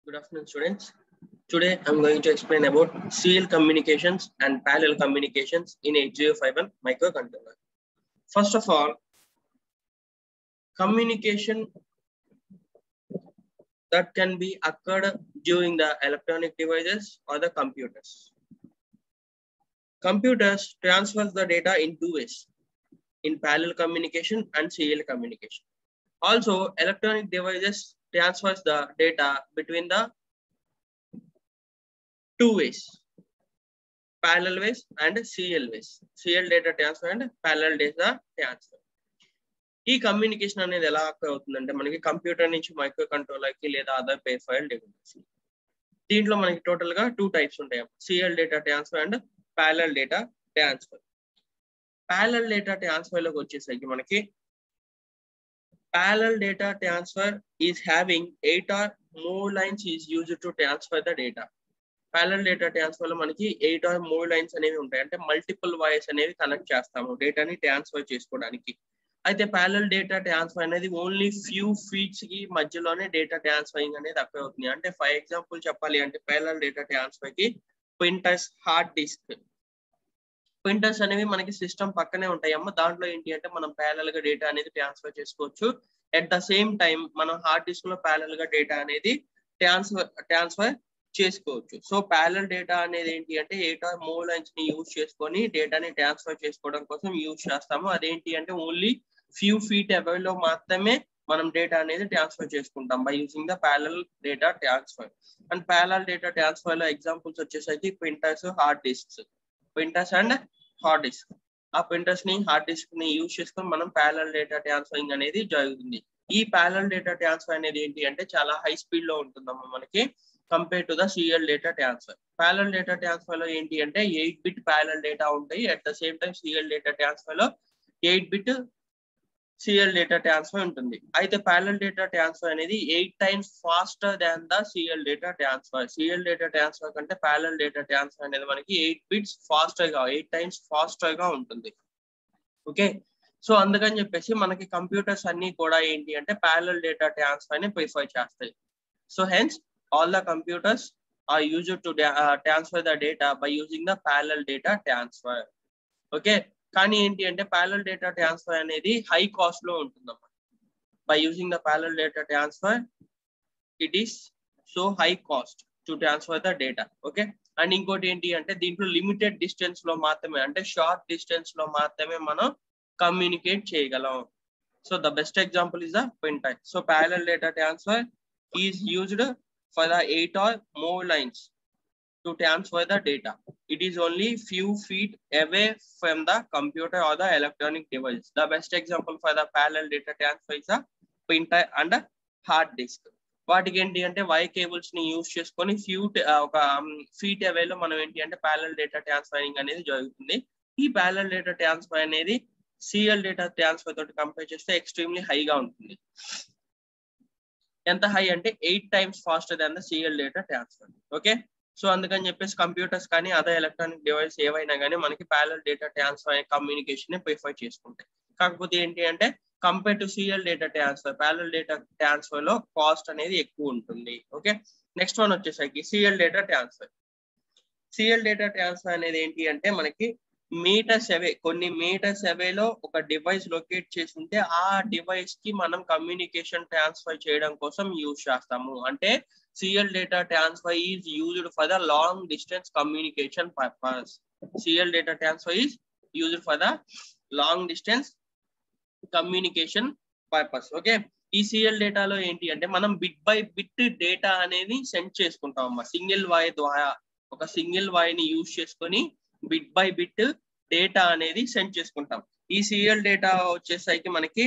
Good afternoon, students. Today, I'm going to explain about serial communications and parallel communications in 8051 microcontroller. First of all, communication that can be occurred during the electronic devices or the computers. Computers transfers the data in two ways, in parallel communication and serial communication. Also, electronic devices transfers the data between the two ways, parallel ways and serial ways. Serial data transfer and parallel data transfer. ఈ communication అనేది ఎలా అవుతుందంటే మనకి computer నుంచి micro controller కి లేదా other pay file device దీంట్లో మనకి టోటల్ గా టూ టైప్స్ ఉంటాయి serial data transfer and parallel data transfer parallel data transfer లోకి వచ్చేసరికి మనకి parallel data transfer is having eight or more lines is used to transfer the data. parallel data transfer లో మనకి eight or more lines అనేవి ఉంటాయి అంటే multiple voice అనేవి connect చేస్తాము డేటాని ట్రాన్స్ఫర్ చేసుకోవడానికి అయితే ప్యారల్ డేటా ట్రాన్స్ఫర్ అనేది ఓన్లీ ఫ్యూ ఫీట్స్ కి మధ్యలోనే డేటా ట్రాన్స్ఫరింగ్ అనేది అక్కడ అవుతుంది అంటే ఫర్ ఎగ్జాంపుల్ చెప్పాలి అంటే ప్యారల్ డేటా ట్రాన్స్ఫర్ కి ప్రింటర్స్ హార్డ్ డిస్క్ ప్రింటర్స్ అనేవి మనకి సిస్టమ్ పక్కనే ఉంటాయి అమ్మ దాంట్లో ఏంటి అంటే మనం ప్యారల్ గా డేటా అనేది ట్రాన్స్ఫర్ చేసుకోవచ్చు అట్ ద సేమ్ టైం మనం హార్డ్ డిస్క్ లో ప్యారల్ గా డేటా అనేది ట్రాన్స్ఫర్ ట్రాన్స్ఫర్ చేసుకోవచ్చు సో ప్యారల్ డేటా అనేది ఏంటి అంటే ఎయిట్ ఆర్ మోర్ లైన్స్ ని యూజ్ చేసుకొని డేటాని ట్రాన్స్ఫర్ చేసుకోవడం కోసం యూజ్ చేస్తాము అదేంటి అంటే ఓన్లీ ఫ్యూ ఫీట్ అవైల్ లో మాత్రమే మనం డేటా అనేది ట్రాన్స్ఫర్ చేసుకుంటాం by using the parallel data transfer and parallel data transfer లో ఎగ్జాంపుల్స్ వచ్చేసరికి printers hard disks printers and hard disk ఆ ప్రింటర్స్ ని హార్డ్ డిస్క్ ని యూజ్ చేసుకొని మనం ప్యారల్ డేటా ట్రాన్స్ఫరింగ్ అనేది జరుగుతుంది ఈ ప్యారల్ డేటా ట్రాన్స్ఫర్ అనేది ఏంటి అంటే చాలా హై స్పీడ్ లో ఉంటుందమ్మా మనకి compare to the serial data transfer parallel data transfer లో ఏంటి అంటే ఎయిట్ బిట్ ప్యారల్ డేటా ఉంటాయి at the same time serial data transfer లో eight bit serial data transfer ఉంటుంది అయితే ప్యారల్ డేటా ట్రాన్స్ఫర్ అనేది eight times faster than the serial data transfer serial data transfer కంటే parallel data transfer అనేది మనకి eight bits faster గా eight times faster గా ఉంటుంది ఓకే సో అందుకని చెప్పేసి మనకి కంప్యూటర్స్ అన్ని కూడా ఏంటి అంటే ప్యారల్ డేటా ట్రాన్స్ఫర్ ని ప్రిఫర్ చేస్తాయి so hence all the computers are use to transfer the data by using the parallel data transfer okay కానీ ఏంటి అంటే ప్యారల్ డేటా ట్రాన్స్ఫర్ అనేది హై కాస్ట్ లో ఉంటుందన్నమాట by using the parallel data transfer it is so high cost to transfer the data okay and ఇంకోటి ఏంటి అంటే దీంట్లో లిమిటెడ్ డిస్టెన్స్ లో మాత్రమే అంటే షార్ట్ డిస్టెన్స్ లో మాత్రమే మనం కమ్యూనికేట్ చేయగలం so the best example is the printer so parallel data transfer is used for the eight or more lines to transfer the data. It is only few feet away from the computer or the electronic device. The best example for the parallel data transfer is a printer and a hard disk. వాటికి ఏంటి అంటే వై cables ని use చేసుకొని few ఒక feet అవేలో మనం ఏంటి అంటే ప్యారల్ డేటా ట్రాన్స్ఫరింగ్ అనేది జరుగుతుంది ఈ ప్యారల్ డేటా ట్రాన్స్ఫర్ అనేది సిఎల్ డేటా ట్రాన్స్ఫర్ తోటి కంపేర్ చేస్తే ఎక్స్ట్రీమ్లీ హైగా ఉంటుంది ఎంత హై అంటే eight times faster than the serial data transfer okay so అందుకని చెప్పేసి కంప్యూటర్స్ కానీ అదర్ ఎలక్ట్రానిక్ డివైస్ ఏవైనా కానీ మనకి parallel data transfer communication prefer చేసుకుంటాయి కాకపోతే ఏంటి అంటే compare to serial data transfer parallel data transfer లో కాస్ట్ అనేది ఎక్కువ ఉంటుంది ఓకే నెక్స్ట్ వన్ వచ్చేసరికి serial data transfer serial data transfer అనేది ఏంటి అంటే మనకి మీటర్స్ అవే కొన్ని మీటర్స్ అవేలో ఒక డివైస్ లొకేట్ చేసి ఉంటే ఆ డివైస్ కి మనం కమ్యూనికేషన్ ట్రాన్స్ఫర్ చేయడం కోసం యూజ్ చేస్తాము అంటే CL data transfer is used for the long distance communication purpose. CL data transfer is used for the long distance communication purpose. Okay. ఈ సిఎల్ డేటాలో ఏంటి అంటే మనం బిట్ బై బిట్ డేటా అనేది సెండ్ చేసుకుంటాం అమ్మా సింగిల్ వాయ్ ద్వారా ఒక సింగిల్ వాయ్ ని యూజ్ చేసుకొని బిట్ బై బిట్ డేటా అనేది సెండ్ చేసుకుంటాం ఈ సిఎల్ డేటా వచ్చేసరికి మనకి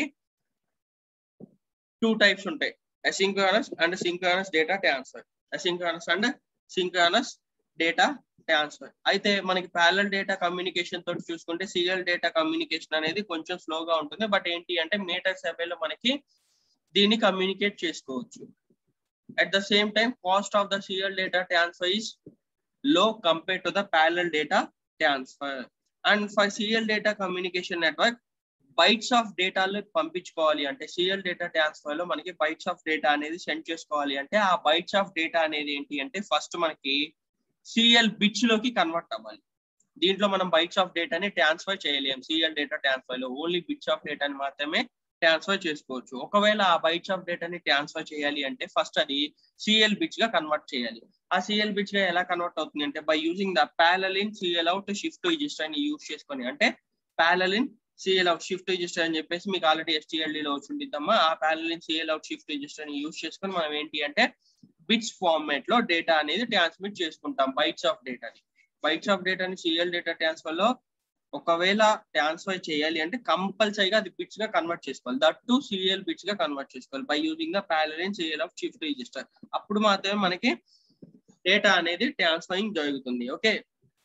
టూ టైప్స్ ఉంటాయి asynchronous and synchronous data transfer asynchronous and synchronous data transfer అయితే మనకి ప్యారల్ డేటా కమ్యూనికేషన్ తోటి చూసుకుంటే సీరియల్ డేటా కమ్యూనికేషన్ అనేది కొంచెం స్లోగా ఉంటుంది బట్ ఏంటి అంటే మీటర్ సెవెన్లో మనకి దీన్ని కమ్యూనికేట్ చేసుకోవచ్చు at the same time cost of the serial data transfer is low compare to the parallel data transfer and for serial data communication network bytes of డేటాలు పంపించుకోవాలి అంటే సిఎల్ డేటా ట్రాన్స్ఫర్ లో మనకి bytes of data అనేది send చేసుకోవాలి అంటే ఆ bytes of data అనేది ఏంటి అంటే ఫస్ట్ మనకి సిఎల్ బిట్స్ లోకి కన్వర్ట్ అవ్వాలి దీంట్లో మనం బైట్స్ ఆఫ్ డేటాని ట్రాన్స్ఫర్ చేయలేం సిఎల్ డేటా ట్రాన్స్ఫర్ లో ఓన్లీ బిట్స్ ఆఫ్ డేటాని మాత్రమే ట్రాన్స్ఫర్ చేసుకోవచ్చు ఒకవేళ ఆ బైట్స్ ఆఫ్ డేటాని ట్రాన్స్ఫర్ చేయాలి అంటే ఫస్ట్ అది సిఎల్ బిట్స్ గా కన్వర్ట్ చేయాలి ఆ సిఎల్ బిట్స్ గా ఎలా కన్వర్ట్ అవుతుంది అంటే by using the parallel in serial out shift register అని యూజ్ చేసుకొని అంటే parallel in serial out shift register అని చెప్పేసి మీకు ఆల్రెడీ ఎస్టీఎల్డీ లో వచ్చిందిద్దమ్మా ఆ parallel in serial out shift register ని యూజ్ చేసుకొని మనం ఏంటి అంటే బిట్స్ ఫార్మాట్ లో డేటా అనేది ట్రాన్స్మిట్ చేసుకుంటాం బైట్స్ ఆఫ్ డేటాని బైట్స్ ఆఫ్ డేటాని సిఎల్ డేటా ట్రాన్స్ఫర్ లో ఒకవేళ ట్రాన్స్ఫర్ చేయాలి అంటే కంపల్సరీగా అది బిట్స్ గా కన్వర్ట్ చేసుకోవాలి దట్ టు సిఎల్ బిట్స్ గా కన్వర్ట్ చేసుకోవాలి by using the parallel in serial of shift register అప్పుడు మాత్రమే మనకి డేటా అనేది ట్రాన్స్ఫరింగ్ జరుగుతుంది ఓకే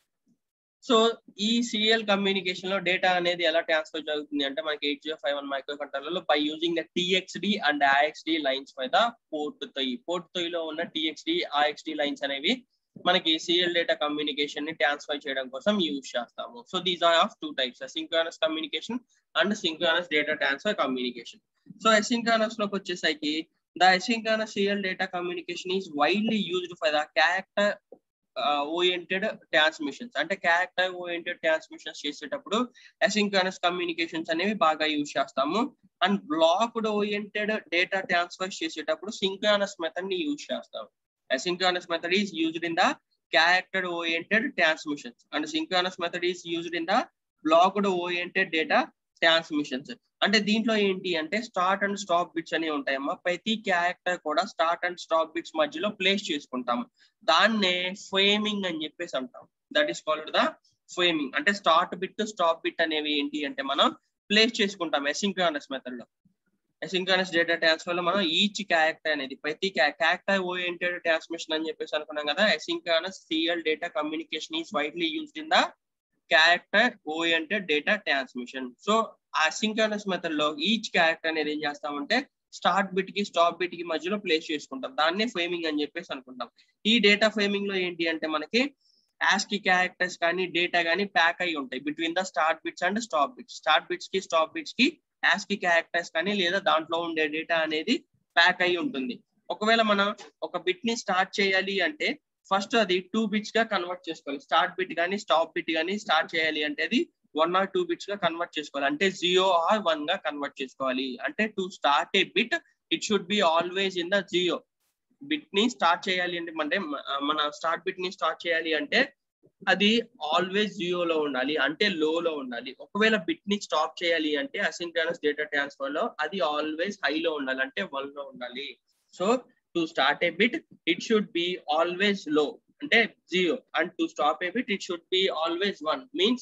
సో ఈ సిఎల్ కమ్యూనికేషన్ లో డేటా అనేది ఎలా ట్రాన్స్ఫర్ జరుగుతుంది అంటే మనకి ఎయిట్ జీరో ఫైవ్ వన్ మైక్రో కంట్రోలర్లో by using the TXD and RXD lines మీద పోర్ట్ తొయ్యి పోర్ట్ తొయ్యిలో ఉన్న టిఎక్స్డి ఐఎక్స్డి లైన్స్ అనేవి మనకి సిఎల్ డేటా కమ్యూనికేషన్ ని ట్రాన్స్ఫర్ చేయడం కోసం యూజ్ చేస్తాము so these are of two types synchronous communication and synchronous data transfer communication so asynchronous లోకి వచ్చేసరికి the asynchronous serial data communication is widely used for the character oriented transmissions అంటే character oriented transmissions చేసేటప్పుడు asynchronous communications అనేవి బాగా use చేస్తాము and blocked oriented data transfer చేసేటప్పుడు synchronous method ని use చేస్తాము asynchronous method is used in the character oriented transmissions and synchronous method is used in the blocked oriented data transmissions అంటే దీంట్లో ఏంటి అంటే స్టార్ట్ అండ్ స్టాప్ బిట్స్ అనేవి ఉంటాయమ్మా ప్రతి character కూడా స్టార్ట్ అండ్ స్టాప్ బిట్స్ మధ్యలో ప్లేస్ చేసుకుంటాము దాన్నే ఫ్రేమింగ్ అని చెప్పేసి అంటాం that is called the framing అంటే స్టార్ట్ బిట్ స్టాప్ బిట్ అనేవి ఏంటి అంటే మనం ప్లేస్ చేసుకుంటాం ఎసింక్రానస్ మెథడ్ లో అసింక్రనస్ డేటా ట్రాన్స్ఫర్ లో మనం ఈచ్ క్యారెక్టర్ అనేది ప్రతి క్యారెక్టర్ ఓరియంటెడ్ ట్రాన్స్మిషన్ అని చెప్పేసి అనుకున్నాం కదా asynchronous serial data communication is widely used in the character oriented data transmission so asynchronous method లో ఈచ్ క్యారెక్టర్ అనేది ఏం చేస్తామంటే స్టార్ట్ బిట్ కి స్టాప్ బిట్ కి మధ్యలో ప్లేస్ చేసుకుంటాం దాన్నే ఫ్రేమింగ్ అని చెప్పేసి అనుకుంటాం ఈ డేటా ఫ్రేమింగ్ లో ఏంటి అంటే మనకి యాస్కి క్యారెక్టర్స్ కానీ డేటా కానీ ప్యాక్ అయి ఉంటాయి between the start bits and stop bits start bits కి స్టాప్ బిట్స్ కి యాస్కి క్యారెక్టర్స్ కానీ లేదా దాంట్లో ఉండే డేటా అనేది ప్యాక్ అయి ఉంటుంది ఒకవేళ మనం ఒక బిట్ ని స్టార్ట్ చేయాలి అంటే ఫస్ట్ అది టూ బిట్స్ గా కన్వర్ట్ చేసుకోవాలి స్టార్ట్ బిట్ కానీ స్టాప్ బిట్ కానీ స్టార్ట్ చేయాలి అంటే అది వన్ ఆర్ టూ బిట్స్ గా కన్వర్ట్ చేసుకోవాలి అంటే జీరో ఆర్ వన్ గా కన్వర్ట్ చేసుకోవాలి అంటే to start a bit it should be always in the zero bit ని స్టార్ట్ చేయాలి అంటే అంటే మన స్టార్ట్ బిట్ ని స్టార్ట్ చేయాలి అంటే అది ఆల్వేస్ జీరోలో ఉండాలి అంటే లోలో ఉండాలి ఒకవేళ బిట్ ని స్టాప్ చేయాలి అంటే అసింక్రనస్ డేటా ట్రాన్స్ఫర్ లో అది ఆల్వేస్ హైలో ఉండాలి అంటే వన్ లో ఉండాలి so to start a bit it should be always low అంటే zero and to stop a bit it should be always one means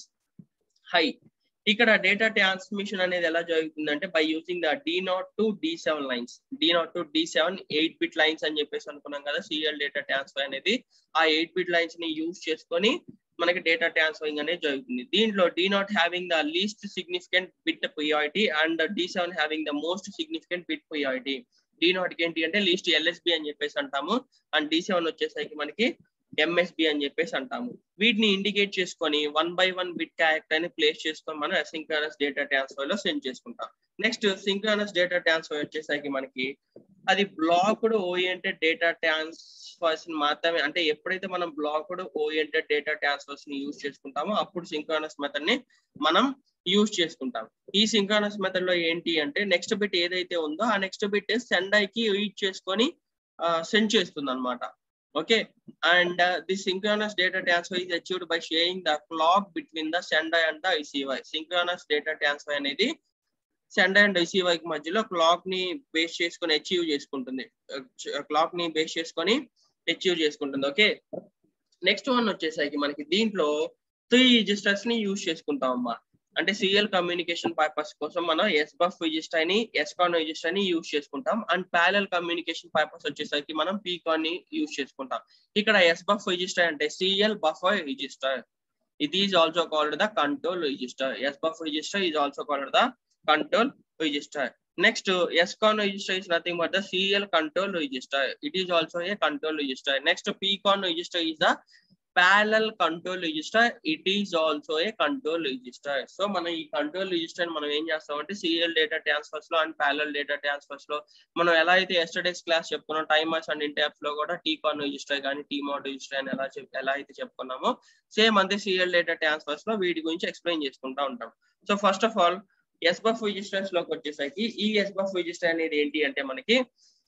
high ఇక్కడ డేటా ట్రాన్స్మిషన్ అనేది ఎలా జరుగుతుంది అంటే by using the D naught to D seven lines D naught to D seven eight bit lines అని చెప్పేసి అనుకున్నాం కదా serial data transfer అనేది ఆ ఎయిట్ బిట్ లైన్స్ ని యూజ్ చేసుకొని మనకి డేటా ట్రాన్స్ఫరింగ్ అనేది జరుగుతుంది దీంట్లో D naught having the least significant bit priority and D seven having the most significant bit priority D naught ఏంటి అంటే లీస్ట్ ఎల్ఎస్బి అని చెప్పేసి అంటాము అండ్ డి సెవెన్ వచ్చేసరికి మనకి ఎంఎస్బి అని చెప్పేసి అంటాము వీటిని ఇండికేట్ చేసుకొని one by one bit character ని ప్లేస్ చేసుకొని మనం సింక్రానస్ డేటా ట్రాన్స్ఫర్ లో సెండ్ చేసుకుంటాం నెక్స్ట్ సింక్రానస్ డేటా ట్రాన్స్ఫర్ వచ్చేసరికి మనకి అది బ్లాక్డ్ ఓరియంటెడ్ డేటా ట్రాన్స్ఫర్స్ మాత్రమే అంటే ఎప్పుడైతే మనం బ్లాక్డ్ ఓరియంటెడ్ డేటా ట్రాన్స్ఫర్స్ ని యూజ్ చేసుకుంటామో అప్పుడు సింక్రానస్ మెథడ్ ని మనం యూజ్ చేసుకుంటాం ఈ సింక్రానస్ మెథడ్ లో ఏంటి అంటే నెక్స్ట్ బిట్ ఏదైతే ఉందో ఆ నెక్స్ట్ బిట్ సెండ్ కి రీడ్ చేసుకొని సెండ్ చేస్తుంది అనమాట okay and uh, the synchronous data transfer is achieved by sharing the clock between the sender and the receiver synchronous data transfer అనేది సెండర్ అండ్ రిసీవర్ కి మధ్యలో క్లాక్ ని base చేసుకొని achieve చేసుకుంటుంది క్లాక్ ని బేస్ చేసుకొని అచీవ్ చేసుకుంటుంది okay next one వచ్చేసరికి మనకి దీంట్లో త్రీ రిజిస్టర్స్ ని యూజ్ చేసుకుంటాం అమ్మా అంటే సీరియల్ కమ్యూనికేషన్ పర్పస్ కోసం మనం ఎస్ బఫ్ రిజిస్టర్ ని ఎస్కాన్ రిజిస్టర్ ని యూజ్ చేసుకుంటాం అండ్ ప్యారల్ కమ్యూనికేషన్ పర్పస్ వచ్చేసరికి మనం పీకాన్ ని యూజ్ చేసుకుంటాం ఇక్కడ ఎస్ బఫ్ రిజిస్టర్ అంటే సీరియల్ బఫర్ రిజిస్టర్ ఇది is also called the control register S buff register is also called the control register next SCON register is nothing but the serial control register it is also a control register next PCON register is the parallel control register it is also a control register so మనం ఈ control register మనం ఏం చేస్తామంటే serial data transfers లో and parallel data transfers లో మనం ఎలా అయితే ఎస్టర్డేస్ క్లాస్ చెప్పుకున్నాం టైమర్స్ అండ్ ఇంటాప్స్ లో కూడా టీకాన్ రిజిస్టర్ కానీ టీమాట్ రిజిస్టర్ అని ఎలా చెప్ ఎలా అయితే చెప్పుకున్నామో సేమ్ అంతే సీరియల్ డేటా ట్రాన్స్ఫర్స్ లో వీటి గురించి ఎక్స్ప్లెయిన్ చేసుకుంటా ఉంటాం so first of all S buff registers లోకి వచ్చేసరికి ఈ ఎస్బఫ్ రిజిస్టర్ అనేది ఏంటి అంటే మనకి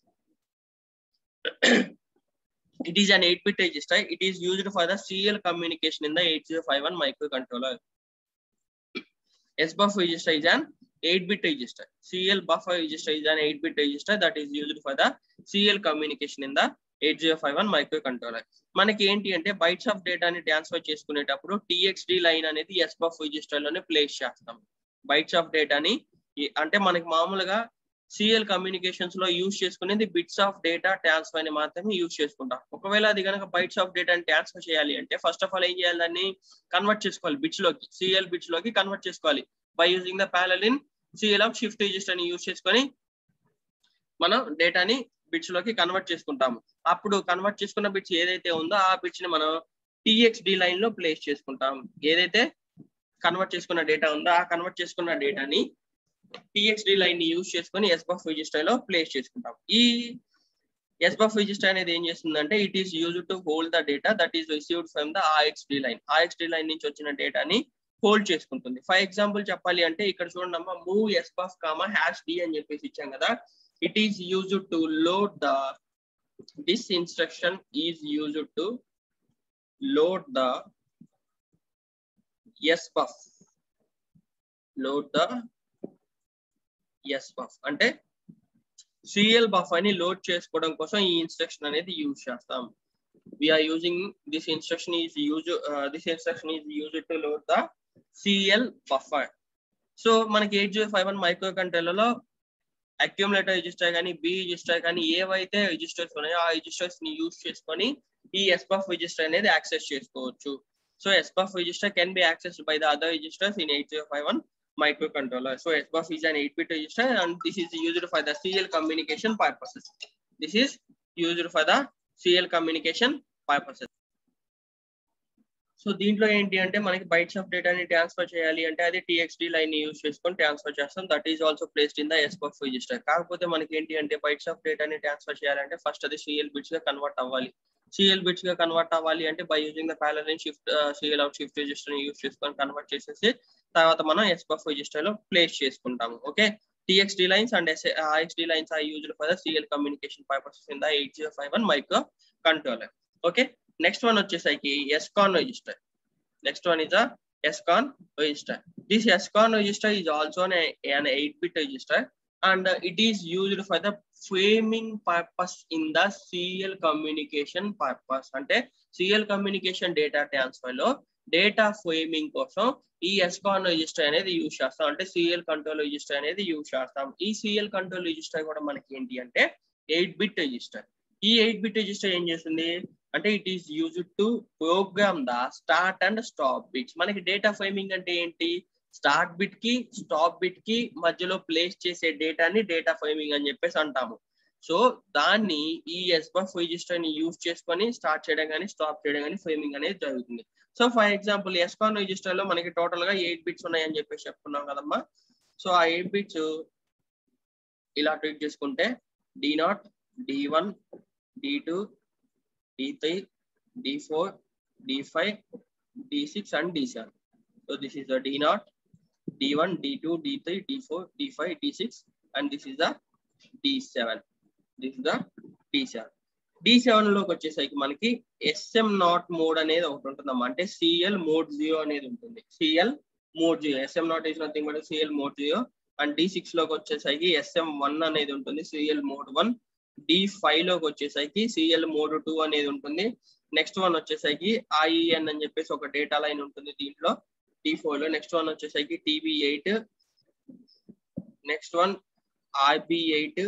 it is an 8 bit register it is used for the serial communication in the 8051 microcontroller sbuf register is an 8 bit register serial buffer register is an 8 bit register that is used for the serial communication in the 8051 microcontroller మనకి ఏంటి అంటే bytes of డేటాని transfer చేసుకునేటప్పుడు TXD line అనేది S buff register లోనే place చేస్తాం bytes of డేటాని అంటే మనకి మామూలుగా సిఎల్ కమ్యూనికేషన్స్ లో యూజ్ చేసుకునేది బిట్స్ ఆఫ్ డేటా ట్రాన్స్ఫర్ అని మాత్రమే యూజ్ చేసుకుంటాం ఒకవేళ అది కనుక బైట్స్ ఆఫ్ డేటాని ట్రాన్స్ఫర్ చేయాలి అంటే ఫస్ట్ ఆఫ్ ఆల్ ఏం చేయాలి దాన్ని కన్వర్ట్ చేసుకోవాలి బిట్స్ లోకి సిఎల్ బిట్స్ లోకి కన్వర్ట్ చేసుకోవాలి by using the parallel in serial of shift register ని యూజ్ చేసుకొని మనం డేటాని బిట్స్ లోకి కన్వర్ట్ చేసుకుంటాము అప్పుడు కన్వర్ట్ చేసుకున్న బిట్స్ ఏదైతే ఉందో ఆ బిట్స్ ని మనం టిఎక్స్డి లైన్ లో ప్లేస్ చేసుకుంటాం ఏదైతే కన్వర్ట్ చేసుకున్న డేటా ఉందో ఆ కన్వర్ట్ చేసుకున్న డేటాని టిఎక్స్డి లైన్ ని యూజ్ చేసుకొని ఎస్బఫ్ రిజిస్టర్ లో ప్లేస్ చేసుకుంటాం ఈ ఎస్బఫ్ రిజిస్టర్ అనేది ఏం చేస్తుందంటే it is use to hold the data that is received from the RXD line RXD line నుంచి వచ్చిన డేటాని హోల్డ్ చేసుకుంటుంది ఫర్ ఎగ్జాంపుల్ చెప్పాలి అంటే ఇక్కడ చూడండి అమ్మా move S buff comma hash D అని చెప్పేసి ఇచ్చాం కదా it is used to load the this instruction is used to load the sbuff load the sbuff అంటే సిఎల్ బఫ్ అని లోడ్ చేసుకోవడం కోసం ఈ ఇన్స్ట్రక్షన్ అనేది యూజ్ చేస్తాం we're using this instruction is use this instruction is use to load the serial buffer so మనకి eight zero five one మైక్రో కంట్రోల్లో అక్యూములేటర్ రిజిస్టర్ కానీ బి రిజిస్టర్ కానీ ఏవైతే రిజిస్టర్స్ ఉన్నాయో ఆ రిజిస్టర్స్ ని యూజ్ చేసుకొని ఈ ఎస్బఫ్ రిజిస్టర్ అనేది యాక్సెస్ చేసుకోవచ్చు so SBUF register can be access by the other registers in eight zero five one microcontroller. So SBUF is an 8-bit register and this is used for the CL communication purposes. This is used for the CL communication purposes. So దీంట్లో ఏంటి అంటే మనకి bytes of డేటాని transfer చేయాలి అంటే అది TXD line use చేసుకొని transfer చేస్తాం that is also placed in the SBUF register కాకపోతే మనకి ఏంటి అంటే బైట్స్ ఆఫ్ డేటాని ట్రాన్స్ఫర్ చేయాలంటే ఫస్ట్ అది సిఎల్ బిట్స్ గా కన్వర్ట్ అవ్వాలి సిఎల్ బిట్స్ గా కన్వర్ట్ అవ్వాలి అంటే by using the parallel shift serial out shift register use చేసుకొని కన్వర్ట్ చేసేసి తర్వాత మనం ఎస్బఫ్ రిజిస్టర్ లో ప్లేస్ చేసుకుంటాము okay TXD lines and RXD lines are used for the serial communication purposes in the eight zero five one micro microcontroller okay next one వచ్చేసరికి SCON register next one is SCON register this SCON register is also an 8 bit register and uh, it is used for the framing purpose in the serial communication purpose అంటే serial communication data transfer లో data framing కోసం ఈ SCON register అనేది use చేస్తాం అంటే serial control register అనేది use చేస్తాం ఈ సిఎల్ కంట్రోల్ రిజిస్టర్ కూడా మనకి ఏంటి అంటే ఎయిట్ బిట్ రిజిస్టర్ ఈ ఎయిట్ బిట్ రిజిస్టర్ ఏం చేస్తుంది అంటే it is use to program the start and stop bits మనకి డేటా ఫ్రేమింగ్ అంటే ఏంటి స్టార్ట్ బిట్ కి స్టాప్ బిట్ కి మధ్యలో ప్లేస్ చేసే డేటాని డేటా ఫ్రేమింగ్ అని చెప్పేసి అంటాము సో దాన్ని ఈ ఎస్బఫ్ రిజిస్టర్ ని యూజ్ చేసుకొని స్టార్ట్ చేయడం కానీ స్టాప్ చేయడం కానీ ఫ్రేమింగ్ అనేది జరుగుతుంది so for example SCON register లో మనకి టోటల్ గా ఎయిట్ బిట్స్ ఉన్నాయని చెప్పేసి చెప్పుకున్నాం కదమ్మా సో ఆ ఎయిట్ బిట్స్ ఇలా ట్రీట్ చేసుకుంటే D naught D one D two D three D four D five D six and D seven so this is the D naught D one D two D three D four D five D six and this is the D seven this is the D seven D seven లోకి వచ్చేసరికి మనకి S M not mode అనేది ఒకటి ఉంటుందమ్మా అంటే serial mode zero అనేది ఉంటుంది serial mode zero SM naught is nothing but serial mode zero and D six లోకి వచ్చేసరికి ఎస్ఎం వన్ అనేది ఉంటుంది serial mode one D five లోకి వచ్చేసరికి సిఎల్ మోడ్ టూ అనేది ఉంటుంది నెక్స్ట్ వన్ వచ్చేసరికి ఐఎన్ అని చెప్పేసి ఒక డేటా లైన్ ఉంటుంది దీంట్లో డి ఫోర్ లో నెక్స్ట్ వన్ వచ్చేసరికి TB eight next one RB eight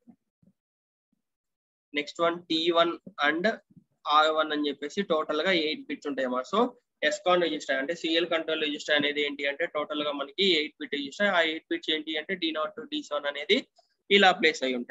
next one T one and R one అని చెప్పేసి టోటల్ గా ఎయిట్ బిట్స్ ఉంటాయి అన్నమాట సో ఎస్కాన్ రిజిస్టర్ అంటే సిఎల్ కంట్రోల్ రిజిస్టర్ అనేది ఏంటి అంటే టోటల్ గా మనకి ఎయిట్ బిట్ రిజిస్టర్ ఆ ఎయిట్ బిట్స్ ఏంటి అంటే డి నాట్ డి సెవెన్ అనేది ఇలా ప్లేస్ అయి ఉంటాయి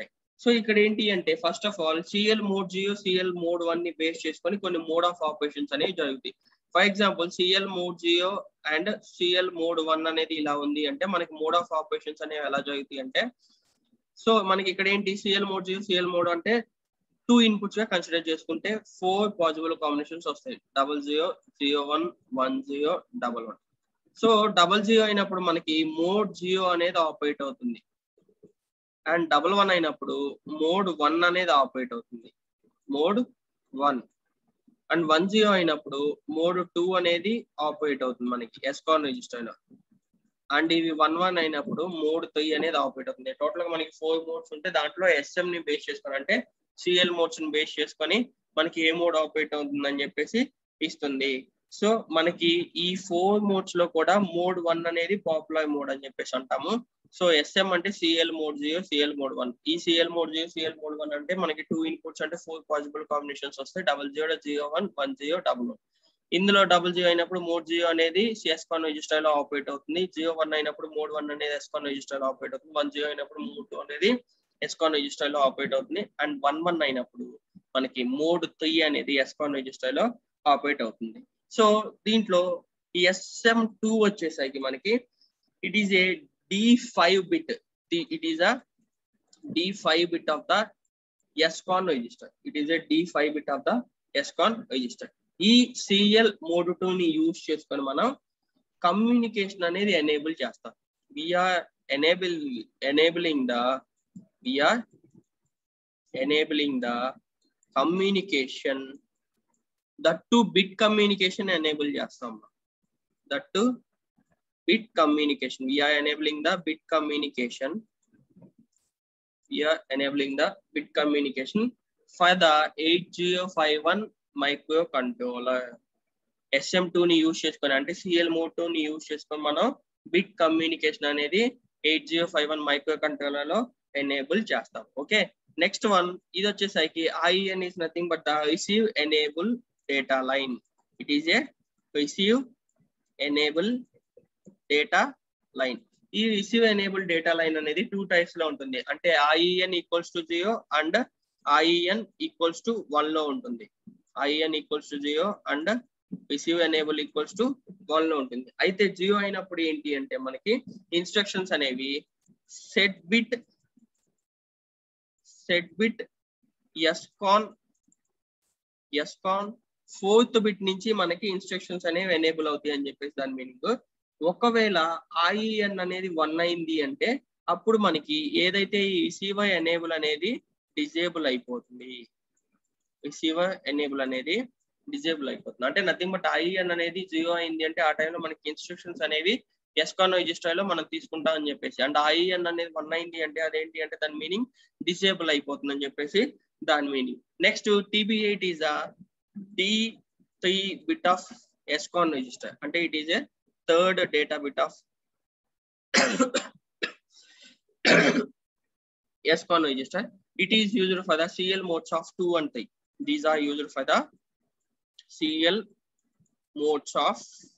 సో ఇక్కడ ఏంటి అంటే first of all serial mode zero serial mode one ని బేస్ చేసుకొని కొన్ని మోడ్ ఆఫ్ ఆపరేషన్స్ అనేవి జరుగుతాయి for example serial mode zero and serial mode one అనేది ఇలా ఉంది అంటే మనకి మోడ్ ఆఫ్ ఆపరేషన్స్ అనేవి ఎలా జరుగుతాయి అంటే సో మనకి ఇక్కడ ఏంటి serial mode zero serial mode అంటే టూ ఇన్పుట్స్ గా కన్సిడర్ చేసుకుంటే ఫోర్ పాసిబుల్ కాంబినేషన్స్ వస్తాయి double zero zero one one zero double one so double zero అయినప్పుడు మనకి మోడ్ జియో అనేది ఆపరేట్ అవుతుంది అండ్ డబల్ వన్ అయినప్పుడు మోడ్ వన్ అనేది ఆపరేట్ అవుతుంది mode one and one zero అయినప్పుడు మోడ్ టూ అనేది ఆపరేట్ అవుతుంది మనకి ఎస్కాన్ రిజిస్టర్ లో అండ్ ఇవి వన్ వన్ అయినప్పుడు మోడ్ త్రీ అనేది ఆపరేట్ అవుతుంది టోటల్ గా మనకి ఫోర్ మోడ్స్ ఉంటే దాంట్లో ఎస్ఎం ని బేస్ చేసుకొని అంటే సిఎల్ మోడ్స్ ని బేస్ చేసుకొని మనకి ఏ మోడ్ ఆపరేట్ అవుతుందని చెప్పేసి ఇస్తుంది సో మనకి ఈ ఫోర్ మోడ్స్ లో కూడా మోడ్ వన్ అనేది పాపులర్ మోడ్ అని చెప్పేసి అంటాము సో ఎస్ఎం అంటే serial mode zero serial mode one ఈ serial mode zero serial mode one అంటే మనకి టూ ఇన్పుట్స్ అంటే ఫోర్ పాసిబుల్ కాంబినేషన్స్ వస్తాయి double zero zero one one zero double one ఇందులో డబుల్ జీరో అయినప్పుడు మోడ్ జీరో అనేది SCON register లో operate అవుతుంది జీరో వన్ అయినప్పుడు మోడ్ వన్ అనేది ఎస్కాన్ రిజిస్టర్ లో ఆపరేట్ అవుతుంది వన్ జీరో అయినప్పుడు మోడ్ టూ అనేది ఎస్కాన్ రిజిస్టర్ లో ఆపరేట్ అవుతుంది అండ్ వన్ వన్ అయినప్పుడు మనకి మోడ్ త్రీ అనేది ఎస్కాన్ రిజిస్టర్ లో ఆపరేట్ అవుతుంది సో దీంట్లో ఈ ఎస్ఎం టూ వచ్చేసరికి మనకి it is a D five bit it is a D five bit of the SCON register it is a D five bit of the SCON register ఈ serial mode two ని use చేసుకొని మనం communication అనేది enable చేస్తాం we're enable enabling the we're enabling the communication that two bit communication enable చేస్తాం that two bit communication we are enabling the bit communication we are enabling the bit communication for the 8051 microcontroller SM2 ని use చేసుకొని అంటే serial mode two ని use చేసుకొని మనం bit communication అనేది eight zero five one micro microcontroller లో enable చేస్తాం okay next one ఇది వచ్చేసరికి REN is nothing but the receive enable data line it is a receive enable data line ఈ receive enable data line అనేది two types లో ఉంటుంది అంటే REN equals to zero and REN equals to one లో ఉంటుంది REN equals to zero and receive enable equals to one లో ఉంటుంది అయితే జియో అయినప్పుడు ఏంటి అంటే మనకి ఇన్స్ట్రక్షన్స్ అనేవి set bit set bit SCON SCON fourth bit నుంచి మనకి ఇన్స్ట్రక్షన్స్ అనేవి ఎనేబుల్ అవుతాయి అని చెప్పేసి దాని మీనింగ్ ఒకవేళ ఐఎన్ అనేది వన్ అయింది అంటే అప్పుడు మనకి ఏదైతే ఈ రిసీవర్ ఎనేబుల్ అనేది డిజేబుల్ అయిపోతుంది రిసీవర్ ఎనేబుల్ అనేది డిజేబుల్ అయిపోతుంది అంటే నథింగ్ బట్ ఐఎన్ అనేది జీరో అయింది అంటే ఆ టైంలో మనకి ఇన్స్ట్రక్షన్స్ అనేవి ఎస్కాన్ రిజిస్టర్ లో మనం తీసుకుంటాం అని చెప్పేసి అండ్ ఐఎన్ అనేది వన్ అయింది అంటే అదేంటి అంటే దాని మీనింగ్ డిసేబుల్ అయిపోతుంది అని చెప్పేసి దాని meaning next TB eight is a D three bit of SCON register అంటే it is a third data bit of SCON register. It is used for the CL modes of 2 and 3. These are used for the CL modes of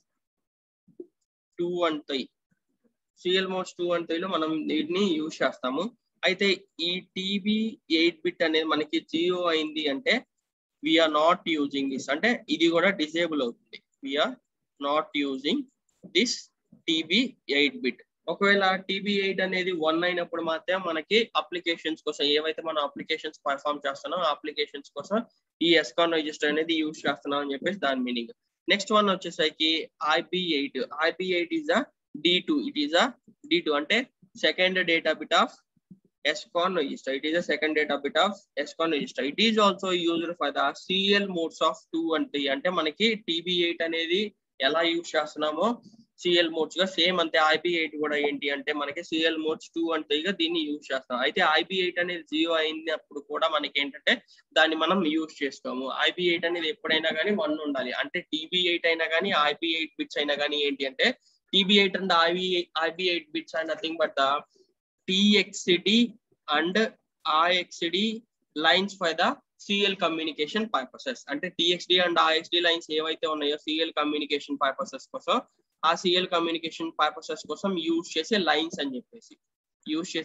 2 and 3. Serial modes two and త్రీలో మనం వీటిని use చేస్తాము అయితే ఈ TB eight bit అనేది మనకి జియో అయింది అంటే వీఆర్ నాట్ యూజింగ్ దిస్ అంటే ఇది కూడా డిసేబుల్ అవుతుంది we're not using this TB eight bit ఒకవేళ టీబీ ఎయిట్ అనేది వన్ అయినప్పుడు మాత్రం మనకి అప్లికేషన్స్ కోసం ఏవైతే మనం అప్లికేషన్స్ పర్ఫామ్ చేస్తున్నాం ఆ అప్లికేషన్స్ కోసం ఈ ఎస్కాన్ రిజిస్టర్ అనేది యూజ్ చేస్తున్నాం అని చెప్పేసి దాని మీనింగ్ నెక్స్ట్ వన్ వచ్చేసరికి RB eight RB eight is a D two it is a D two అంటే second data bit of SCON register it is a second data bit of SCON register it is also used for the serial modes of two and three అంటే మనకి టీబీ eight అనేది ఎలా use చేస్తున్నామో serial modes గా same అంతే RB eight కూడా ఏంటి అంటే మనకి సిఎల్ మోడ్స్ టూ అండ్ త్రీగా దీన్ని యూజ్ చేస్తాం అయితే ఐబి ఎయిట్ అనేది జీరో అయినప్పుడు కూడా మనకి ఏంటంటే దాన్ని మనం యూజ్ చేసుకోము ఐబి ఎయిట్ అనేది ఎప్పుడైనా కానీ వన్ ఉండాలి అంటే టీబీ ఎయిట్ అయినా కానీ ఐబి ఎయిట్ బిట్స్ అయినా కానీ ఏంటి అంటే TB eight and RB RB eight bits and nothing but the TXD and RXD lines for the serial communication purposes అంటే టిఎక్స్డి అండ్ ఆఎక్స్డి లైన్స్ ఏవైతే ఉన్నాయో సిఎల్ కమ్యూనికేషన్ పర్పసెస్ కోసం ఆ సిఎల్ కమ్యూనికేషన్ పర్పసెస్ కోసం యూజ్ చేసే lines అని చెప్పేసి use చేసే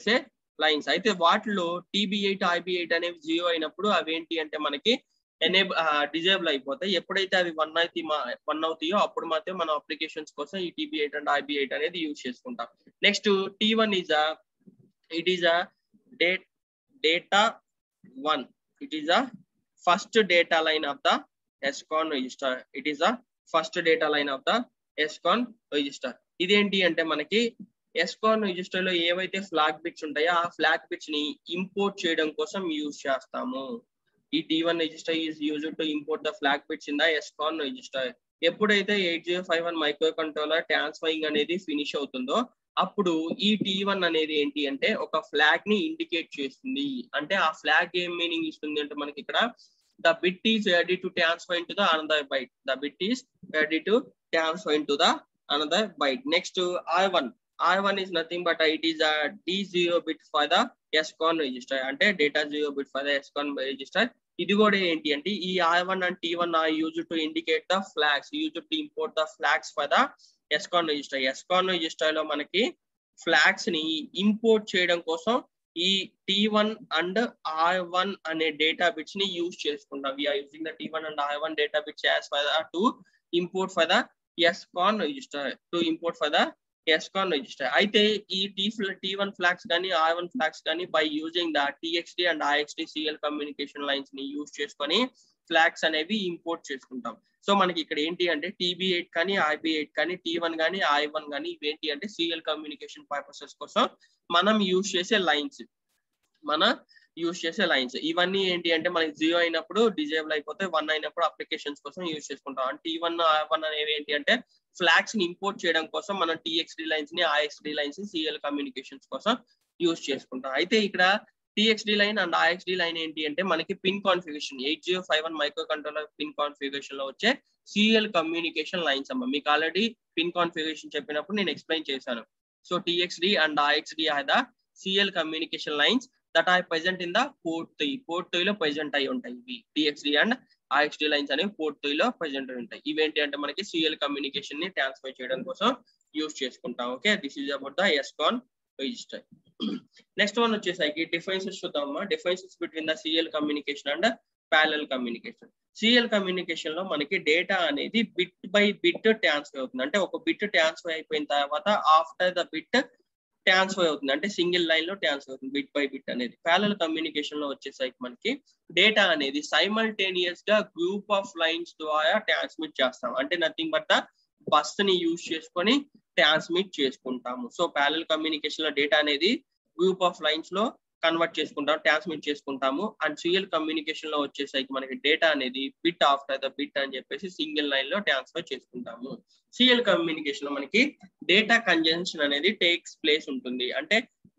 లైన్స్ అయితే వాటిలో టీబీ ఎయిట్ ఐబీ ఎయిట్ అనేవి జియో అయినప్పుడు అవి ఏంటి అంటే మనకి ఎనేబుల్ డిజేబుల్ అయిపోతాయి ఎప్పుడైతే అవి వన్ అయితే వన్ అవుతాయో అప్పుడు మాత్రం మనం అప్లికేషన్స్ కోసం ఈ TB eight and RB eight అనేది యూజ్ చేసుకుంటాం next T one is a it is a date data one it is a first data line of the SCON register it is a first data line of the SCON register ఇదేంటి అంటే మనకి SCON register లో ఏవైతే flag bits ఉంటాయో ఆ flag bits ని import చేయడం కోసం యూజ్ చేస్తాము ఈ T one register is use to import the flag bits in the SCON register ఎప్పుడైతే eight zero five one micro microcontroller transferring అనేది ఫినిష్ అవుతుందో అప్పుడు ఈ టీ వన్ అనేది ఏంటి అంటే ఒక ఫ్లాగ్ ని ఇండికేట్ చేస్తుంది అంటే ఆ ఫ్లాగ్ ఏం మీనింగ్ ఇస్తుంది అంటే మనకి ఇక్కడ the bit is ready to transfer into the another byte the bit is ready to transfer into the another byte next R one R one is nothing but it is a D zero bit for the SCON register అంటే data zero bit for the SCON register ఇది కూడా ఏంటి అంటే ఈ R one and T one are use to indicate the flags use to import the flags for the SCON register SCON register లో మనకి flags ని import చేయడం కోసం ఈ T one and R one అనే డేటా బిట్స్ ని use చేసుకుంటాం we're using the T one and R one data bits as for the to import for the SCON register to import for the SCON register అయితే ఈ T T one flags కానీ R one flags కానీ by using the TXD and ఐఎక్స్డి CL communication lines ని use చేసుకొని flags అనేవి import చేసుకుంటాం so మనకి ఇక్కడ ఏంటి అంటే టీబీ ఎయిట్ కానీ ఐబీ ఎయిట్ కానీ టీ వన్ కానీ ఐ వన్ కానీ ఇవేంటి అంటే సిఎల్ కమ్యూనికేషన్ పర్పసెస్ కోసం మనం యూజ్ చేసే లైన్స్ మన యూజ్ చేసే లైన్స్ ఇవన్నీ ఏంటి అంటే మనకి జీరో అయినప్పుడు డిజేబుల్ అయిపోతే వన్ అయినప్పుడు అప్లికేషన్స్ కోసం యూజ్ చేసుకుంటాం అంటే టీ వన్ ఐ వన్ అనేవి ఏంటి అంటే ఫ్లాగ్స్ ని ఇంపోర్ట్ చేయడం కోసం మనం టీఎక్స్డి లైన్స్ ని ఐఎక్స్డి లైన్స్ ని సిఎల్ కమ్యూనికేషన్స్ కోసం యూజ్ చేసుకుంటాం అయితే ఇక్కడ TXD line and RXD line ఏంటి అంటే మనకి pin configuration eight zero five one micro controller pin configuration లో వచ్చే సిఎల్ కమ్యూనికేషన్ లైన్స్ అమ్మ మీకు ఆల్రెడీ పిన్ కాన్ఫిగరేషన్ చెప్పినప్పుడు నేను ఎక్స్ప్లెయిన్ చేశాను so TXD and RXD are the serial communication lines that are present in the port three port three లో present అయి ఉంటాయి ఇవి టీఎక్స్డి అండ్ ఐఎక్స్డి లైన్స్ అనేవి పోర్ట్ త్రీ లో ప్రెసెంట్ అయి ఉంటాయి ఇవేంటి అంటే మనకి సిఎల్ కమ్యూనికేషన్ ని ట్రాన్స్ఫర్ చేయడం కోసం యూజ్ చేసుకుంటాం okay this is about the SCON register next one వచ్చేసరికి డిఫరెన్సెస్ చూద్దామా differences between the serial communication and parallel communication serial communication లో మనకి డేటా అనేది బిట్ బై బిట్ ట్రాన్స్ఫర్ అవుతుంది అంటే ఒక బిట్ ట్రాన్స్ఫర్ అయిపోయిన తర్వాత ఆఫ్టర్ ద బిట్ ట్రాన్స్ఫర్ అవుతుంది అంటే సింగిల్ లైన్ లో ట్రాన్స్ఫర్ అవుతుంది బిట్ బై బిట్ అనేది ప్యారల్ కమ్యూనికేషన్ లో వచ్చేసరికి మనకి డేటా అనేది సైమల్టేనియస్ గా గ్రూప్ ఆఫ్ లైన్స్ ద్వారా ట్రాన్స్మిట్ చేస్తాం అంటే నథింగ్ బట్ ద బస్ ని యూజ్ చేసుకొని ట్రాన్స్మిట్ చేసుకుంటాము సో ప్యారల్ కమ్యూనికేషన్ లో డేటా అనేది గ్రూప్ ఆఫ్ లైన్స్ లో కన్వర్ట్ చేసుకుంటాం ట్రాన్స్మిట్ చేసుకుంటాము అండ్ సిఎల్ కమ్యూనికేషన్ లో వచ్చేసరికి మనకి డేటా అనేది బిట్ ఆఫ్టర్ ద బిట్ అని చెప్పేసి సింగిల్ లైన్ లో ట్రాన్స్ఫర్ చేసుకుంటాము సిఎల్ కమ్యూనికేషన్ లో మనకి డేటా కంజంక్షన్ అనేది టేక్స్ ప్లేస్ ఉంటుంది అంటే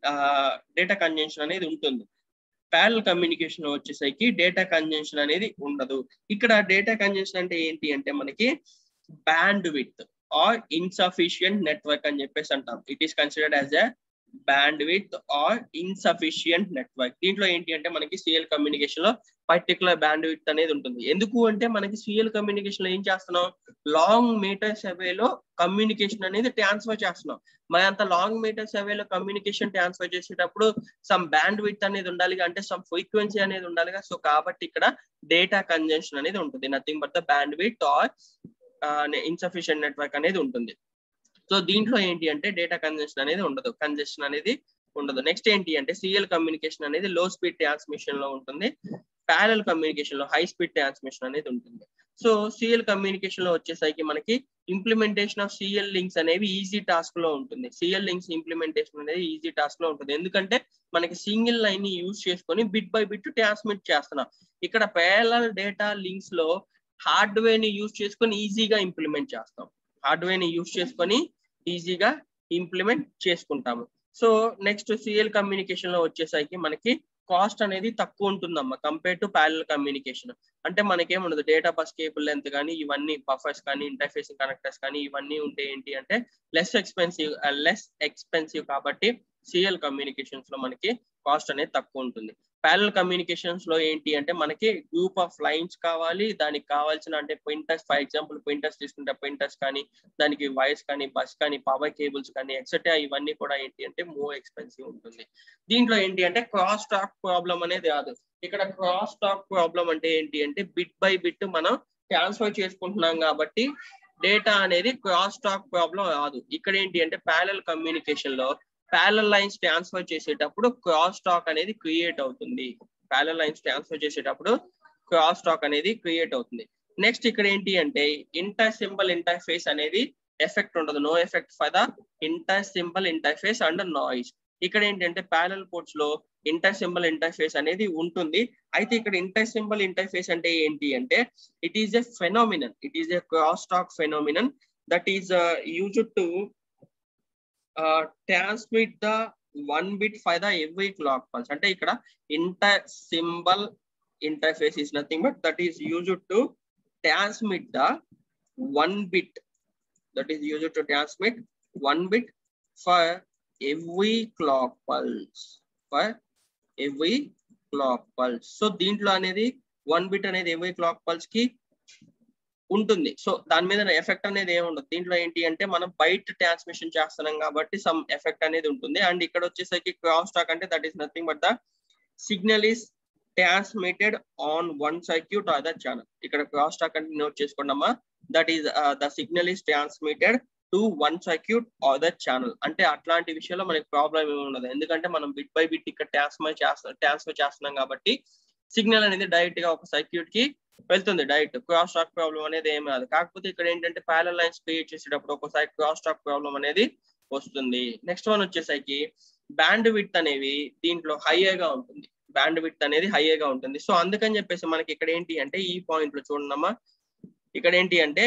డేటా కంజంక్షన్ అనేది ఉంటుంది ప్యారల్ కమ్యూనికేషన్ వచ్చేసరికి డేటా కంజంక్షన్ అనేది ఉండదు ఇక్కడ డేటా కంజంక్షన్ అంటే ఏంటి అంటే మనకి bandwidth or insufficient network అని చెప్పేసి అంటాం it is considered as a bandwidth or insufficient network దీంట్లో ఏంటి అంటే మనకి సిఎల్ కమ్యూనికేషన్ లో పర్టికులర్ బ్యాండ్ విత్ అనేది ఉంటుంది ఎందుకు అంటే మనకి సిఎల్ కమ్యూనికేషన్ లో ఏం చేస్తున్నాం లాంగ్ మీటర్స్ అవేలో కమ్యూనికేషన్ అనేది ట్రాన్స్ఫర్ చేస్తున్నాం మరి అంత లాంగ్ మీటర్స్ అవేలో కమ్యూనికేషన్ ట్రాన్స్ఫర్ చేసేటప్పుడు సమ్ బ్యాండ్ విత్ అనేది ఉండాలి అంటే సమ్ ఫ్రీక్వెన్సీ అనేది ఉండాలి సో కాబట్టి ఇక్కడ డేటా కంజంక్షన్ అనేది ఉంటుంది nothing but the bandwidth or insufficient network అనేది ఉంటుంది సో దీంట్లో ఏంటి అంటే డేటా కన్జెషన్ అనేది ఉండదు కన్జెషన్ అనేది ఉండదు నెక్స్ట్ ఏంటి అంటే సిఎల్ కమ్యూనికేషన్ అనేది లో స్పీడ్ ట్రాన్స్మిషన్ లో ఉంటుంది ప్యారల్ కమ్యూనికేషన్ లో హై స్పీడ్ ట్రాన్స్మిషన్ అనేది ఉంటుంది సో సిఎల్ కమ్యూనికేషన్ లో వచ్చేసరికి మనకి ఇంప్లిమెంటేషన్ ఆఫ్ సిఎల్ లింక్స్ అనేవి ఈజీ టాస్క్ లో ఉంటుంది సిఎల్ లింక్స్ ఇంప్లిమెంటేషన్ అనేది ఈజీ టాస్క్ లో ఉంటుంది ఎందుకంటే మనకి సింగిల్ లైన్ ని యూజ్ చేసుకొని బిట్ బై బిట్ ట్రాన్స్మిట్ చేస్తున్నాం ఇక్కడ ప్యారల్ డేటా లింక్స్ లో హార్డ్వేర్ ని యూజ్ చేసుకొని ఈజీగా ఇంప్లిమెంట్ చేస్తాం హార్డ్వేర్ ని యూజ్ చేసుకొని ఈజీగా ఇంప్లిమెంట్ చేసుకుంటాము సో నెక్స్ట్ సిఎల్ కమ్యూనికేషన్ లో వచ్చేసరికి మనకి కాస్ట్ అనేది తక్కువ ఉంటుందమ్మా కంపేర్ టు ప్యారల్ కమ్యూనికేషన్ అంటే మనకేముండదు డేటా బస్ కేబుల్ లెంత్ కానీ ఇవన్నీ బఫర్స్ కానీ ఇంటర్ఫేసింగ్ కనెక్టర్స్ కానీ ఇవన్నీ ఉంటే ఏంటి అంటే లెస్ ఎక్స్పెన్సివ్ లెస్ ఎక్స్పెన్సివ్ కాబట్టి సిఎల్ కమ్యూనికేషన్స్ లో మనకి కాస్ట్ అనేది తక్కువ ఉంటుంది ప్యారల్ కమ్యూనికేషన్స్ లో ఏంటి అంటే మనకి గ్రూప్ ఆఫ్ లైన్స్ కావాలి దానికి కావాల్సిన అంటే ప్రింటర్స్ ఫర్ ఎగ్జాంపుల్ ప్రింటర్స్ తీసుకుంటే ప్రింటర్స్ కానీ దానికి వైర్స్ కానీ బస్ కానీ పవర్ కేబుల్స్ కానీ ఎక్సెట్రా ఇవన్నీ కూడా ఏంటి అంటే మోర్ ఎక్స్పెన్సివ్ ఉంటుంది దీంట్లో ఏంటి అంటే క్రాస్ టాక్ ప్రాబ్లం అనేది రాదు ఇక్కడ క్రాస్ టాక్ ప్రాబ్లం అంటే ఏంటి అంటే బిట్ బై బిట్ మనం ట్రాన్స్ఫర్ చేసుకుంటున్నాం కాబట్టి డేటా అనేది క్రాస్ టాక్ ప్రాబ్లం రాదు ఇక్కడ ఏంటి అంటే ప్యారల్ కమ్యూనికేషన్ లో ప్యారల్ లైన్స్ ట్రాన్స్ఫర్ చేసేటప్పుడు క్రాస్ టాక్ అనేది క్రియేట్ అవుతుంది ప్యారల్ లైన్స్ ట్రాన్స్ఫర్ చేసేటప్పుడు క్రాస్ టాక్ అనేది క్రియేట్ అవుతుంది నెక్స్ట్ ఇక్కడ ఏంటి అంటే ఇంటర్ సింబల్ ఇంటర్ఫేస్ అనేది ఎఫెక్ట్ ఉండదు no effect for the inter symbol interface and noise ఇక్కడ ఏంటంటే ప్యారల్ పోర్ట్స్ లో ఇంటర్ సింబల్ ఇంటర్ఫేస్ అనేది ఉంటుంది అయితే ఇక్కడ ఇంటర్ సింబల్ ఇంటర్ఫేస్ అంటే ఏంటి అంటే it is a phenomenon it is a cross talk phenomenon that is used to transmit the one bit for the every clock pulse అంటే ఇక్కడ inter symbol interface is nothing but that is used to transmit the one bit that is used to transmit one bit for every clock pulse for every clock pulse so దీంట్లో అనేది one bit అనేది every clock pulse కి ఉంటుంది so దాని మీద effect అనేది ఏమి ఉండదు దీంట్లో ఏంటి అంటే మనం బయట ట్రాన్స్మిషన్ చేస్తున్నాం కాబట్టి సమ్ ఎఫెక్ట్ అనేది ఉంటుంది అండ్ ఇక్కడ వచ్చేసరికి క్రాస్ టాక్ అంటే that is nothing but the signal is transmitted on one circuit or the channel ఇక్కడ క్రాస్ టాక్ అంటే నోట్ చేసుకోండమ్మా that is the signal is transmitted to one circuit or the channel అంటే అట్లాంటి విషయంలో మనకి problem ఏమి ఉండదు ఎందుకంటే మనం బిట్ బై బిట్ ఇక్కడ ట్రాన్స్ఫర్ చేస్తాం ట్రాన్స్ఫర్ చేస్తున్నాం కాబట్టి సిగ్నల్ అనేది డైరెక్ట్ గా ఒక సర్క్యూట్ కి వెళ్తుంది డైరెక్ట్ క్రాస్ టాక్ ప్రాబ్లం అనేది ఏమి రాదు కాకపోతే ఇక్కడ ఏంటంటే ప్యారల్ లైన్స్ క్రియేట్ చేసేటప్పుడు ఒకసారి క్రాస్ టాక్ ప్రాబ్లం అనేది వస్తుంది నెక్స్ట్ వన్ వచ్చేసరికి బ్యాండ్ విత్ అనేవి దీంట్లో హైయర్ గా ఉంటుంది బ్యాండ్ విత్ అనేది హైయర్ గా ఉంటుంది సో అందుకని చెప్పేసి మనకి ఇక్కడ ఏంటి అంటే ఈ పాయింట్ లో చూడమ్మా ఇక్కడ ఏంటి అంటే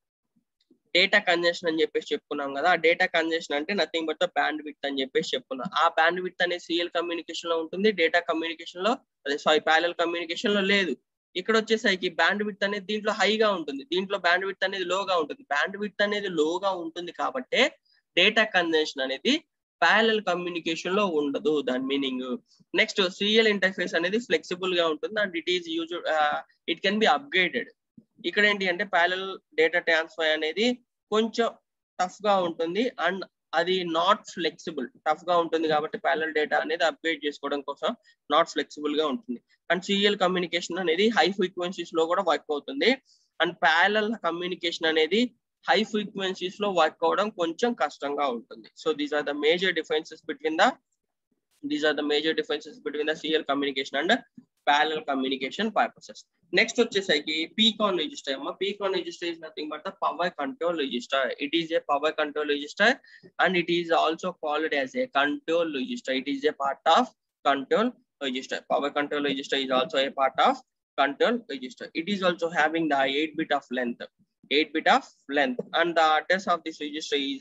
డేటా కన్జెషన్ అని చెప్పేసి చెప్పుకున్నాం కదా ఆ డేటా కన్జెషన్ అంటే nothing but the bandwidth అని చెప్పేసి చెప్పుకున్నాం ఆ బ్యాండ్ విత్ అనేది సీఎల్ కమ్యూనికేషన్ లో ఉంటుంది డేటా కమ్యూనికేషన్ లో అదే సారీ ప్యారల్ కమ్యూనికేషన్ లో లేదు ఇక్కడ వచ్చేసరికి బ్యాండ్ విత్ అనేది దీంట్లో హైగా ఉంటుంది దీంట్లో బ్యాండ్ విత్ అనేది లోగా ఉంటుంది బ్యాండ్ విత్ అనేది లోగా ఉంటుంది కాబట్టే డేటా కన్జెషన్ అనేది ప్యారల్ కమ్యూనికేషన్ లో ఉండదు దాని మీనింగ్ నెక్స్ట్ సీరియల్ ఇంటర్ఫేస్ అనేది ఫ్లెక్సిబుల్ గా ఉంటుంది and it is use it can be upgraded ఇక్కడ ఏంటి అంటే ప్యారల్ డేటా ట్రాన్స్ఫర్ అనేది కొంచెం టఫ్ గా ఉంటుంది అండ్ అది నాట్ ఫ్లెక్సిబుల్ టఫ్ గా ఉంటుంది కాబట్టి ప్యారల్ డేటా అనేది అప్గ్రేడ్ చేసుకోవడం కోసం నాట్ ఫ్లెక్సిబుల్ గా ఉంటుంది అండ్ సీరియల్ కమ్యూనికేషన్ అనేది హై ఫ్రీక్వెన్సీస్ లో కూడా వర్క్ అవుతుంది అండ్ ప్యారల్ కమ్యూనికేషన్ అనేది హై ఫ్రీక్వెన్సీస్ లో వర్క్ అవడం కొంచెం కష్టంగా ఉంటుంది so these are the major differences between the these are the major differences between the serial communication and parallel communication purposes next వచ్చేసరికి పీకాన్ రిజిస్టర్ అమ్మ PCON register is nothing but the power control register it is a power control register and it is also called as a control register it is a part of control register. Power control register is also a part of control register. It is also having the 8 bit of length. 8 bit of length and the address of this register is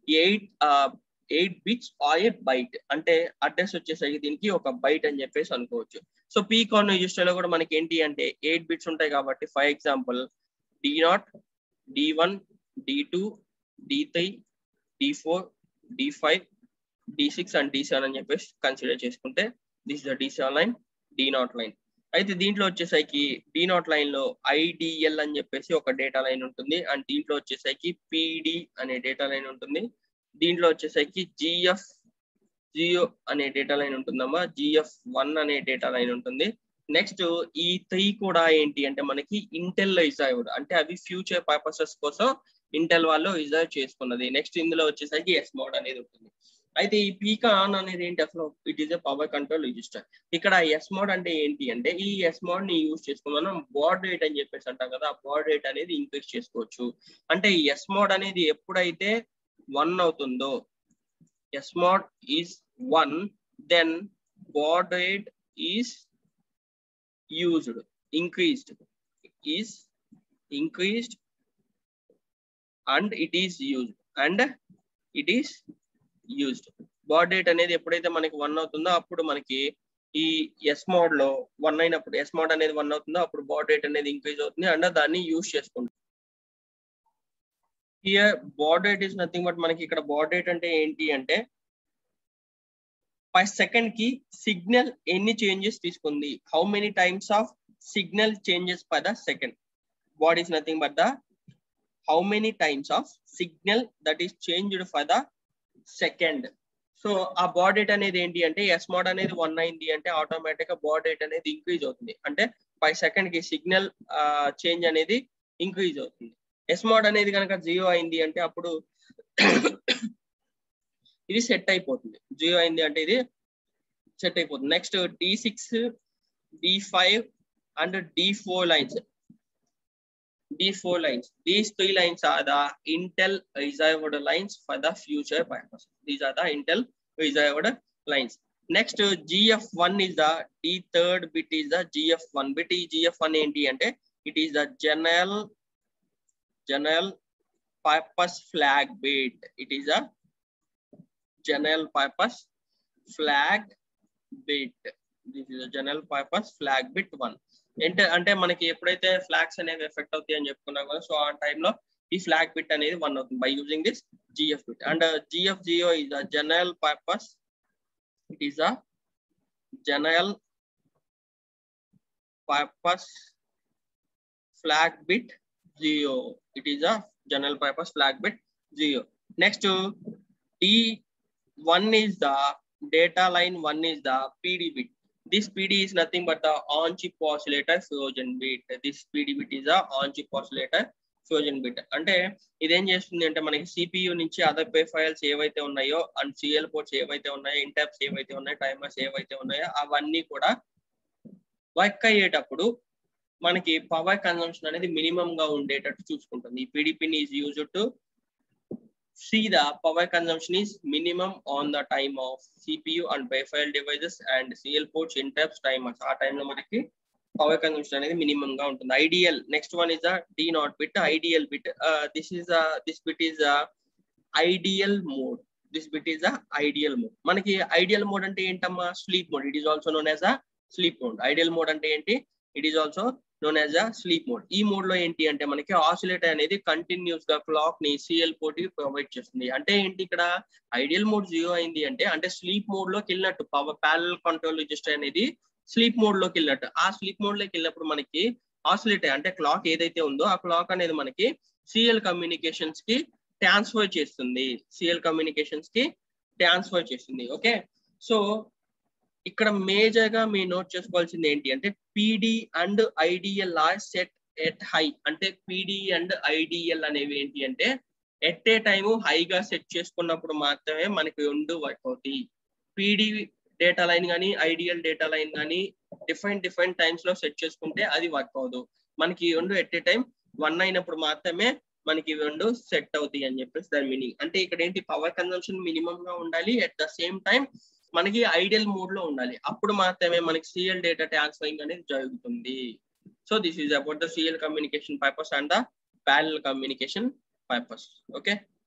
8 uh, 8 bits or a byte అంటే address వచ్చేసరికి దీనికి ఒక byte అని చెప్పేసి అనుకోవచ్చు so pecan register లో కూడా మనకి ఏంటి అంటే ఎయిట్ బిట్స్ ఉంటాయి కాబట్టి for example D naught D one D two D three D four D five D six and D seven అని చెప్పేసి కన్సిడర్ చేసుకుంటే this the D seven line D naught line అయితే దీంట్లో వచ్చేసరికి డి నాట్ లైన్ లో IDL అని చెప్పేసి ఒక డేటా లైన్ ఉంటుంది అండ్ దీంట్లో వచ్చేసరికి పిడి అనే డేటా లైన్ ఉంటుంది దీంట్లో వచ్చేసరికి జిఎఫ్ జియో అనే డేటా లైన్ ఉంటుందమ్మా జిఎఫ్ వన్ అనే డేటా లైన్ ఉంటుంది నెక్స్ట్ ఈ త్రీ కూడా ఏంటి అంటే మనకి ఇంటెల్ లో రిజర్వ్డ్ అంటే అవి ఫ్యూచర్ పర్పసెస్ కోసం ఇంటెల్ వాళ్ళు రిజర్వ్ చేసుకున్నది నెక్స్ట్ ఇందులో వచ్చేసరికి ఎస్ మోడ్ అనేది ఉంటుంది అయితే ఈ పీకాన్ అనేది ఏంటి అసలు it is a power control register ఇక్కడ ఎస్ మోడ్ అంటే ఏంటి అంటే ఈ ఎస్ మోడ్ ని యూజ్ చేసుకుని మనం బాడ్ రేట్ అని చెప్పేసి అంటాం కదా ఆ బాడ్ రేట్ అనేది ఇంక్రీజ్ చేసుకోవచ్చు అంటే ఈ ఎస్ మోడ్ అనేది ఎప్పుడైతే వన్ అవుతుందో S mod is one then baud rate is used increased is increased and it is used and it is used baud rate అనేది ఎప్పుడైతే మనకి వన్ అవుతుందో అప్పుడు మనకి ఈ ఎస్ మోడ్ లో వన్ అయినప్పుడు ఎస్ మోడ్ అనేది వన్ అవుతుందో అప్పుడు బాడ్ రేట్ అనేది ఇంక్రీజ్ అవుతుంది అండ్ దాన్ని యూజ్ చేసుకుంటాం here baud rate is nothing but మనకి ఇక్కడ బాడ్ రేట్ అంటే ఏంటి అంటే పర్ సెకండ్ కి సిగ్నల్ ఎన్ని చేంజెస్ తీసుకుంది how many times of signal changes per the second what is nothing but the how many times of signal that is changed for the second so ఆ baud rate అనేది ఏంటి అంటే yes mod అనేది one అయింది అంటే automatic గా bad rate అనేది increase అవుతుంది అంటే పై సెకండ్ కి సిగ్నల్ చేంజ్ అనేది ఇంక్రీజ్ అవుతుంది ఎస్ మోడ్ అనేది కనుక జీరో అయింది అంటే అప్పుడు ఇది సెట్ అయిపోతుంది జీరో అయింది అంటే ఇది సెట్ అయిపోతుంది next D six D five and D four lines D four lines these three lines are the Intel reserved lines for the future purpose these are the Intel reserved lines next GF one is the D third bit is the GF one bit ఈ GF one ఏంటి అంటే it is the general general purpose flag bit it is a general purpose flag bit this is a general purpose flag bit one అంటే అంటే మనకి ఎప్పుడైతే flags అనేవి effect అవుతాయి అని చెప్పుకున్నాం కదా సో ఆ టైంలో ఈ ఫ్లాగ్ బిట్ అనేది వన్ అవుతుంది by using this GF bit and GF zero is a general purpose it is a general purpose flag bit zero it is a general purpose flag bit zero next D one is the data line, one is the PD bit. This PD is nothing but the on-chip oscillator fusion bit. This PD bit is a on-chip oscillator fusion bit. అంటే ఇదేం చేస్తుంది అంటే మనకి CPU నుంచి other pay files ఏవైతే ఉన్నాయో and CL ports ఏవైతే ఉన్నాయో ఇంటాప్స్ ఏవైతే ఉన్నాయో టైమర్స్ ఏవైతే ఉన్నాయో అవన్నీ కూడా వర్క్ అయ్యేటప్పుడు మనకి పవర్ కన్సంప్షన్ అనేది మినిమం గా ఉండేటట్టు చూసుకుంటుంది ఈ పీడిపిని is use to see the power consumption is minimum on the time of CPU and file devices and CL ports interrupts timers. ఆ టైంలో మనకి పవర్ కన్సంప్షన్ అనేది మినిమం గా ఉంటుంది ideal next one is D naught bit ideal bit this is this bit is ideal mode this bit is ideal mode మనకి ideal mode అంటే ఏంటమ్మా sleep mode it is also known as a sleep mode ideal mode అంటే ఏంటి it is also known as a sleep mode ఈ mode లో ఏంటి అంటే మనకి ఆసిలేటర్ అనేది కంటిన్యూస్ గా క్లాక్ ని సిఎల్ పోటీ ప్రొవైడ్ చేస్తుంది అంటే ఏంటి ఇక్కడ ఐడియల్ మోడ్ జీరో అయింది అంటే అంటే స్లీప్ మోడ్ లోకి వెళ్ళినట్టు పవర్ ప్యానల్ కంట్రోల్ రిజిస్టర్ అనేది స్లీప్ మోడ్ లోకి వెళ్ళినట్టు ఆ స్లీప్ మోడ్ లోకి వెళ్ళినప్పుడు మనకి ఆసిలేటర్ అంటే క్లాక్ ఏదైతే ఉందో ఆ క్లాక్ అనేది మనకి సిఎల్ కమ్యూనికేషన్స్ కి ట్రాన్స్ఫర్ చేస్తుంది సిఎల్ కమ్యూనికేషన్స్ కి ట్రాన్స్ఫర్ చేస్తుంది ఓకే సో ఇక్కడ మేజర్ గా మీ నోట్ చేసుకోవాల్సింది ఏంటి అంటే PD and IDL are set at high అంటే పీడి అండ్ ఐడిఎల్ అనేవి ఏంటి అంటే ఎట్ ఏ టైము హైగా సెట్ చేసుకున్నప్పుడు మాత్రమే మనకి రెండు వర్క్ అవుతాయి పీడి డేటా లైన్ కానీ ఐడియల్ డేటా లైన్ కానీ డిఫరెంట్ డిఫరెంట్ టైమ్స్ లో సెట్ చేసుకుంటే అది వర్క్ అవ్వదు మనకి రెండు ఎట్ ఏ టైం వన్ అయినప్పుడు మాత్రమే మనకి రెండు సెట్ అవుతాయి అని చెప్పేసి దాని మీనింగ్ అంటే ఇక్కడ ఏంటి పవర్ కన్సంప్షన్ మినిమం గా ఉండాలి అట్ ద సేమ్ టైం మనకి ఐడియల్ మోడ్ లో ఉండాలి అప్పుడు మాత్రమే మనకి సిఎల్ డేటా ట్రాన్స్ఫరింగ్ అనేది జరుగుతుంది so this is about the serial communication purpose and the parallel communication purpose okay